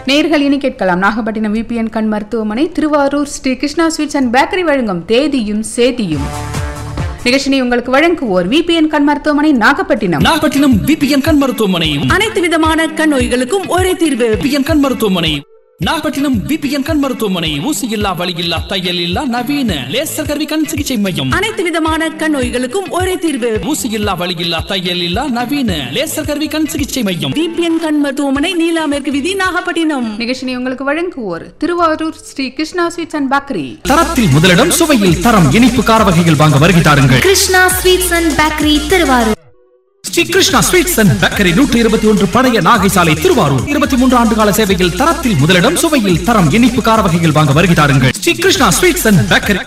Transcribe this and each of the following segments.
நேர்கள் இனி கேட்கலாம் நாகப்பட்டினம் விபிஎன் கண் மருத்துவமனை Thiruvarur Sri Krishna sweets and bakery வழங்கும் தேதியும் சேதியும் நிகழ்ச்சியை உங்களுக்கு வழங்குவோர் விபிஎன் கண் மருத்துவமனை நாகப்பட்டினம் நாகப்பட்டினம் விபிஎன் கண் மருத்துவமனையும் அனைத்து விதமான கண் நோய்களுக்கும் ஒரே தீர்வு விபிஎன் கண் மருத்துவமனை நாகப்பட்டினம் விபிஎன் கண் மருத்துவமனை ஊசி இல்லா வலி இல்லா தையல் இல்லா நவீன லேசர் கருவி கண் சிகிச்சை மையம் அனைத்து விதமான கண் நோய்களுக்கும் ஒரே தீர்வு ஊசி இல்லா வலி இல்லா தையல் இல்லா நவீன லேசர் கருவி கண் சிகிச்சை மையம் விபிஎன் கண் மருத்துவமனை நீலா மேற்கு விதி நாகப்பட்டினம் நிகழ்ச்சியை உங்களுக்கு வழங்குவோர் Thiruvarur Sri Krishna sweets and bakery தரத்தில் முதலிடம் சுவையில் தரம் இனிப்பு கார வகைகள் வாங்க வருகை தாருங்கள் Krishna sweets and bakery Thiruvarur Sri Krishna sweets and bakery நூற்றி இருபத்தி ஒன்று பழைய நாகை சாலை திருவாரூர் இருபத்தி மூன்று ஆண்டு கால சேவையில் தரத்தில் முதலிடம் சுவையில் தரம் இனிப்பு கார வகைகள் வாங்க வருகை தாருங்கள் Sri Krishna sweets and bakery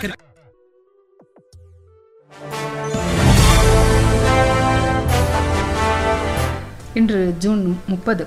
இன்று ஜூன் முப்பது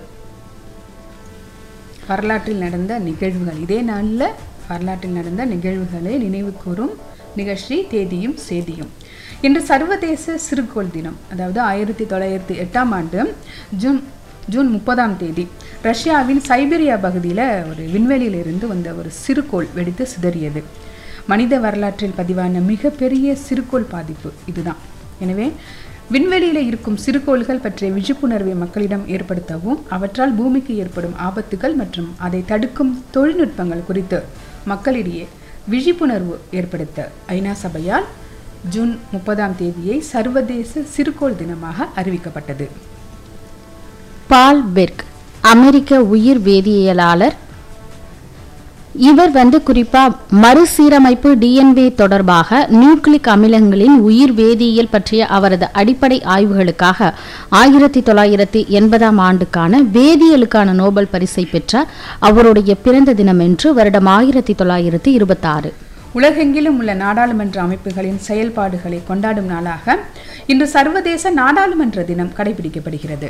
வரலாற்றில் நடந்த நிகழ்வுகள் இதே நாளில் வரலாற்றில் நடந்த நிகழ்வுகளை நினைவு கூறும் நிகழ்ச்சி தேதியும் சேதியும் இன்று சர்வதேச சிறுகோள் தினம் அதாவது ஆயிரத்தி தொள்ளாயிரத்தி எட்டாம் ஆண்டு ஜூன் ஜூன் முப்பதாம் தேதி ரஷ்யாவின் சைபீரியா பகுதியில் ஒரு விண்வெளியிலிருந்து வந்த ஒரு சிறுகோள் வெடித்து சிதறியது மனித வரலாற்றில் பதிவான மிகப்பெரிய சிறுகோள் பாதிப்பு இதுதான் எனவே விண்வெளியில் இருக்கும் சிறுகோள்கள் பற்றிய விழிப்புணர்வை மக்களிடம் ஏற்படுத்தவும் அவற்றால் பூமிக்கு ஏற்படும் ஆபத்துகள் மற்றும் அதை தடுக்கும் தொழில்நுட்பங்கள் குறித்து மக்களிடையே விழிப்புணர்வு ஏற்படுத்த ஐநா சபையால் ஜூன் முப்பதாம் தேதியை சர்வதேச சிறுகோள் தினமாக அறிவிக்கப்பட்டது பால் பெர்க் அமெரிக்க உயிர் வேதியியலாளர் இவர் வந்து குறிப்பா மறுசீரமைப்பு டிஎன்ஏ தொடர்பாக நியூக்ளிக் அமிலங்களின் உயிர் வேதியியல் பற்றிய அவரது அடிப்படை ஆய்வுகளுக்காக ஆயிரத்தி தொள்ளாயிரத்தி எண்பதாம் ஆண்டுக்கான வேதியியலுக்கான நோபல் பரிசை பெற்ற அவருடைய பிறந்த தினம் என்று வருடம் ஆயிரத்தி தொள்ளாயிரத்தி இருபத்தாறு உலகெங்கிலும் உள்ள நாடாளுமன்ற அமைப்புகளின் செயல்பாடுகளை கொண்டாடும் நாளாக இன்று சர்வதேச நாடாளுமன்ற தினம் கடைபிடிக்கப்படுகிறது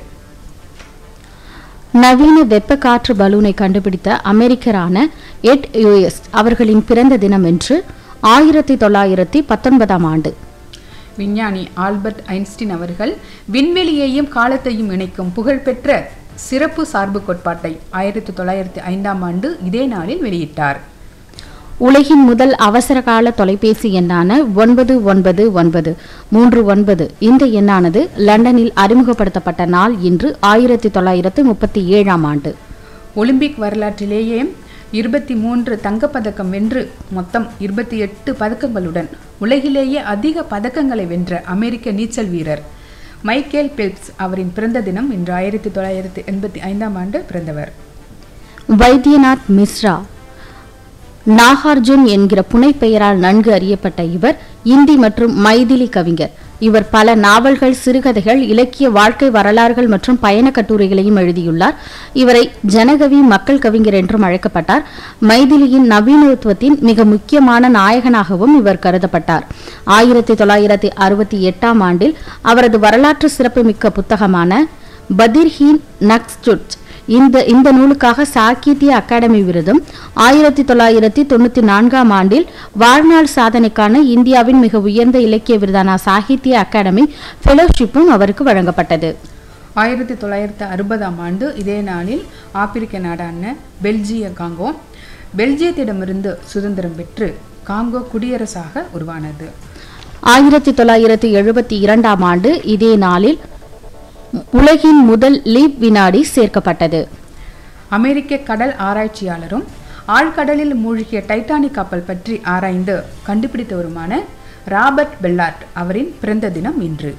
நவீன வெப்ப காற்று பலூனை கண்டுபிடித்த அமெரிக்கரான எட் யூஎஸ் அவர்களின் பிறந்த தினம் என்று ஆயிரத்தி தொள்ளாயிரத்தி பத்தொன்பதாம் ஆண்டு விஞ்ஞானி ஆல்பர்ட் ஐன்ஸ்டீன் அவர்கள் விண்வெளியையும் காலத்தையும் இணைக்கும் புகழ்பெற்ற சிறப்பு சார்பு கோட்பாட்டை ஆயிரத்தி தொள்ளாயிரத்தி ஐந்தாம் ஆண்டு இதே நாளில் வெளியிட்டார் உலகின் முதல் அவசரகால தொலைபேசி எண்ணான ஒன்பது ஒன்பது ஒன்பது மூன்று ஒன்பது இந்த எண்ணானது லண்டனில் அறிமுகப்படுத்தப்பட்ட நாள் இன்று ஆயிரத்தி தொள்ளாயிரத்து முப்பத்தி ஏழாம் ஆண்டு ஒலிம்பிக் வரலாற்றிலேயே இருபத்தி மூன்று தங்கப்பதக்கம் வென்று மொத்தம் இருபத்தி எட்டு பதக்கங்களுடன் உலகிலேயே அதிக பதக்கங்களை வென்ற அமெரிக்க நீச்சல் வீரர் மைக்கேல் பெல்ப்ஸ் அவரின் பிறந்த தினம் இன்று ஆயிரத்தி தொள்ளாயிரத்தி எண்பத்தி ஐந்தாம் ஆண்டு பிறந்தவர் வைத்தியநாத் மிஸ்ரா நாகார்ஜுன் என்கிற புனைப்பெயரால் நன்கு அறியப்பட்ட இவர் இந்தி மற்றும் மைதிலி கவிஞர் இவர் பல நாவல்கள் சிறுகதைகள் இலக்கிய வாழ்க்கை வரலாறுகள் மற்றும் பயண கட்டுரைகளையும் எழுதியுள்ளார் இவரை ஜனகவி மக்கள் கவிஞர் என்றும் அழைக்கப்பட்டார் மைதிலியின் நவீனத்துவத்தின் மிக முக்கியமான நாயகனாகவும் இவர் கருதப்பட்டார் ஆயிரத்தி தொள்ளாயிரத்தி அறுபத்தி எட்டாம் ஆண்டில் அவரது வரலாற்று சிறப்புமிக்க புத்தகமான பதிர்ஹீன் நக்ஸ்டுட் இந்த இந்த நூலுக்காக சாகித்ய அகாடமி விருதும் ஆயிரத்தி தொள்ளாயிரத்தி தொண்ணூத்தி நான்காம் ஆண்டில் வாழ்நாள் சாதனைக்கான இந்தியாவின் மிக உயர்ந்த இலக்கிய விருதான சாகித்ய அகாடமி ஃபெலோஷிப்பும் அவருக்கு வழங்கப்பட்டது ஆயிரத்தி தொள்ளாயிரத்தி அறுபதாம் ஆண்டு இதே நாளில் ஆப்பிரிக்க நாடான பெல்ஜிய காங்கோ பெல்ஜியத்திடமிருந்து சுதந்திரம் பெற்று காங்கோ குடியரசாக உருவானது ஆயிரத்தி தொள்ளாயிரத்தி எழுபத்தி இரண்டாம் ஆண்டு இதே நாளில் உலகின் முதல் லீப் வினாடி சேர்க்கப்பட்டது அமெரிக்க கடல் ஆராய்ச்சியாளரும் ஆழ்கடலில் மூழ்கிய டைட்டானிக் கப்பல் பற்றி ஆராய்ந்து கண்டுபிடித்தவருமான ராபர்ட் பெல்லார்ட் அவரின் பிறந்த தினம் இன்று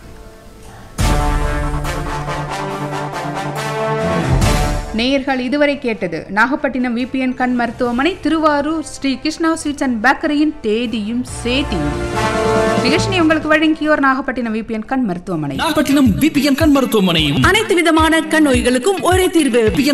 நேயர்கள் இதுவரை கேட்டது நாகப்பட்டினம் விபிஎன் கண் மருத்துவமனை திருவாரூர் ஸ்ரீ கிருஷ்ணா ஸ்வீட்ஸ் அண்ட் பேக்கரியின் தேதியும் சேதியும் நிகழ்ச்சியை உங்களுக்கு வழங்கியோர் நாகப்பட்டினம் விபிஎன் கண் மருத்துவமனை நாகப்பட்டினம் விபிஎன் கண் மருத்துவமனையும் அனைத்து விதமான கண் நோய்களுக்கும் ஒரே தீர்வு